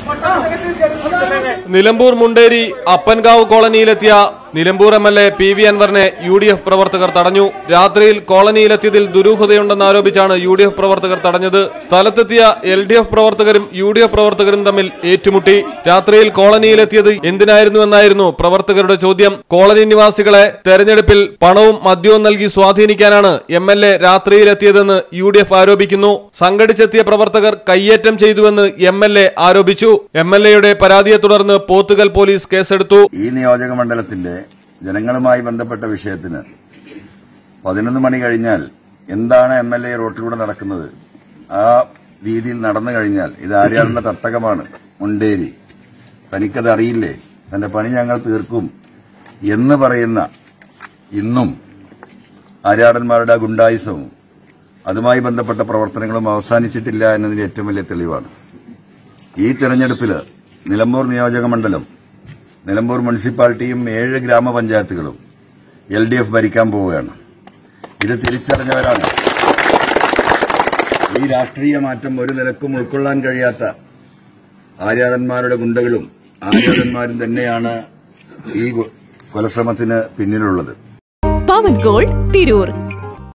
നിലമ്പൂർ മുണ്ടേരി അപ്പൻകാവ് കോളനിയിലെത്തിയ Nilambur M L A P V അൻവറിനെ U D F പ്രവർത്തകർ തടഞ്ഞു രാത്രിയിൽ കോളനിയിലെത്തിയതിൽ ദുരൂഹതയുണ്ടെന്ന് ആരോപിച്ചാണ് യു ഡി എഫ് പ്രവർത്തകർ തടഞ്ഞത് സ്ഥലത്തെത്തിയ എൽ ഡി എഫ് പ്രവർത്തകരും യു ഡി എഫ് പ്രവർത്തകരും തമ്മിൽ ഏറ്റുമുട്ടി രാത്രിയിൽ കോളനിയിലെത്തിയത് എന്തിനായിരുന്നു എന്നായിരുന്നു പ്രവർത്തകരുടെ ചോദ്യം കോളനി നിവാസികളെ തെരഞ്ഞെടുപ്പിൽ പണവും മദ്യവും നൽകി സ്വാധീനിക്കാനാണ് എം എൽ എ രാത്രിയിലെത്തിയതെന്ന് യു ഡി എഫ് ആരോപിക്കുന്നു സംഘടിച്ചെത്തിയ പ്രവർത്തകർ കയ്യേറ്റം ചെയ്തുവെന്ന് എം എൽ എ ആരോപിച്ചു എം എൽ എയുടെ പരാതിയെ തുടർന്ന് പോത്തുകൽ പോലീസ് കേസെടുത്തു ഈ നിയോജക മണ്ഡലത്തിന്റെ ജനങ്ങളുമായി ബന്ധപ്പെട്ട വിഷയത്തിന് പതിനൊന്ന് മണി കഴിഞ്ഞാൽ എന്താണ് എം എൽ എ റോട്ടിലൂടെ നടക്കുന്നത് ആ രീതിയിൽ നടന്നു കഴിഞ്ഞാൽ ഇത് ആര്യാടന്റെ തട്ടകമാണ് മുണ്ടേരി തനിക്കത് അറിയില്ലേ തന്റെ പണി ഞങ്ങൾ തീർക്കും എന്ന് പറയുന്ന ഇന്നും ആര്യാടന്മാരുടെ ആ ഗുണ്ടായുസവും അതുമായി ബന്ധപ്പെട്ട പ്രവർത്തനങ്ങളും അവസാനിച്ചിട്ടില്ല എന്നതിന്റെ ഏറ്റവും വലിയ തെളിവാണ് ഈ തെരഞ്ഞെടുപ്പിൽ നിലമ്പൂർ നിയോജക മണ്ഡലം നിലമ്പൂർ മുനിസിപ്പാലിറ്റിയും ഏഴ് ഗ്രാമപഞ്ചായത്തുകളും എൽ ഡി എഫ് ഭരിക്കാൻ പോവുകയാണ് ഇത് തിരിച്ചറിഞ്ഞവരാണ് ഈ രാഷ്ട്രീയ മാറ്റം ഒരു നിലക്കും ഉൾക്കൊള്ളാൻ കഴിയാത്ത ആര്യാടന്മാരുടെ ഗുണ്ടകളും ആര്യാടന്മാരും തന്നെയാണ് ഈ കൊലശ്രമത്തിന് പിന്നിലുള്ളത് പവൻ ഗോൾഡ് തിരൂർ